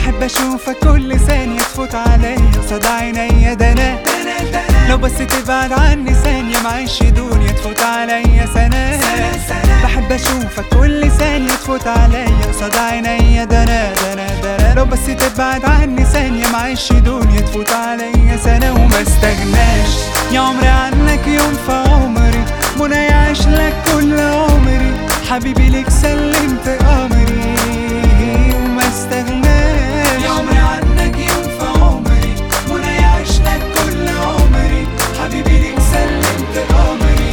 بحب اشوفك كل ثانية تفوت عليا قصاد عينيا ده انا لو بس تبعد عني ثانية معيش دنيا تفوت عليا سنة بحب اشوفك كل ثانية تفوت عليا قصاد عينيا ده انا ده انا ده انا لو بس تبعد عني ثانية معيش دنيا تفوت عليا سنة وما استغناش يا عمري عنك يوم في عمري منى يعيش لك كل عمري حبيبي ليك سلمت امري وما استغناش يا عمري عنك يوم في عمري منى يعيش لك كل عمري حبيبي ليك سلمت امري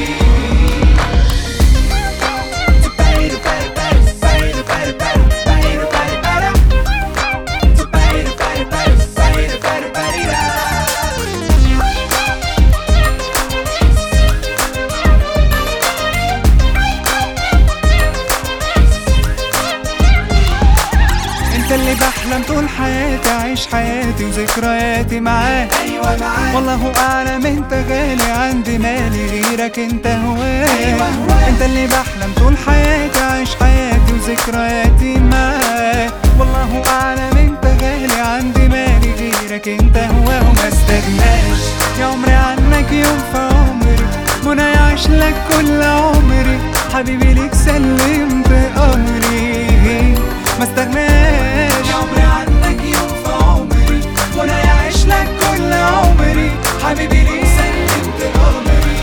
انت اللي بحلم طول حياتي اعيش حياتي وذكرياتي معاك ايوه معاك والله اعلم انت غالي عندي مالي غيرك انت هواك أيوة هواك. انت اللي بحلم طول حياتي اعيش حياتي وذكرياتي معاك والله اعلم انت غالي عندي مالي غيرك انت هواه وما استغناش يا عمري عنك يوم في عمري منى يعيش لك كل عمري حبيبي ليك سلمت امري ما استغناش يا عمري عنك يوم في عمري منى يعيش لك كل عمري حبيبي ليك سلمت امري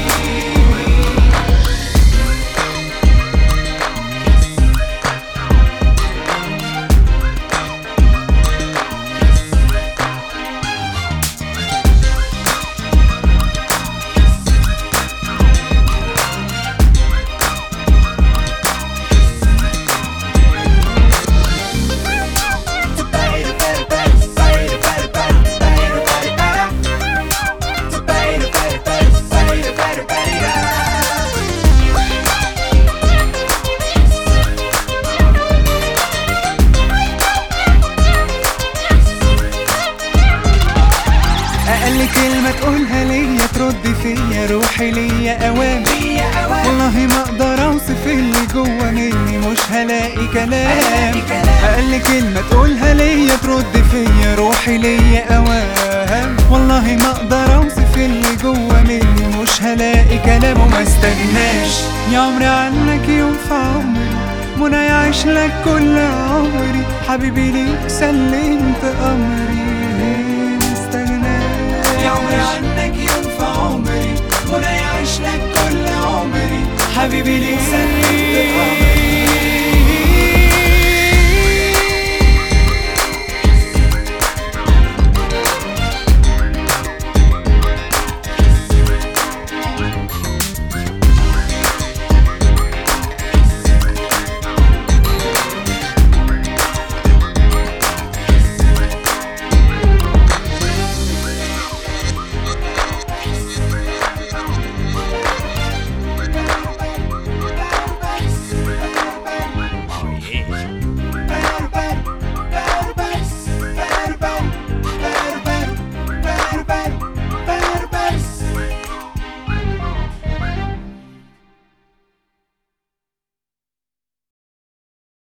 اقل كلمة تقولها ليا ترد فيا روحي ليا اوام والله ما اقدر اوصف اللي جوا مني مش هلاقي كلام هلاقي كلام. اقل كلمة تقولها ليا ترد فيا روحي ليا اوام والله ما اقدر اوصف اللي جوا مني مش هلاقي كلام وما استغناش يا عمري عنك يوم في عمري منى يعيش لك كل عمري حبيبي ليك سلمت امري ما استغناش يا عمري عنك يوم في عمري منى يعيش لك كل عمري حبيبي ليك سلمت أمري